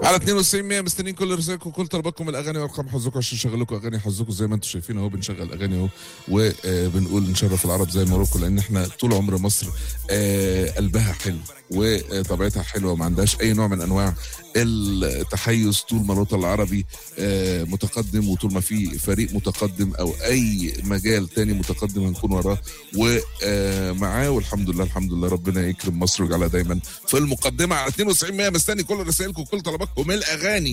على 92 100 مستنيين كل رسائلكم وكل طلباتكم الاغاني وارقام حظكم عشان نشغل لكم اغاني حظكم زي ما انتم شايفين اهو بنشغل اغاني اهو وبنقول نشرف العرب زي موروكو لان احنا طول عمر مصر آه، قلبها حلو وطبيعتها حلوه وما عندهاش اي نوع من انواع التحيز طول ما الوطن العربي آه، متقدم وطول ما في فريق متقدم او اي مجال تاني متقدم هنكون وراه ومعاه والحمد لله الحمد لله ربنا يكرم مصر ويجعلها دايما في المقدمه على 92 100 مستني كل رسائلكم وكل طلباتكم الاغاني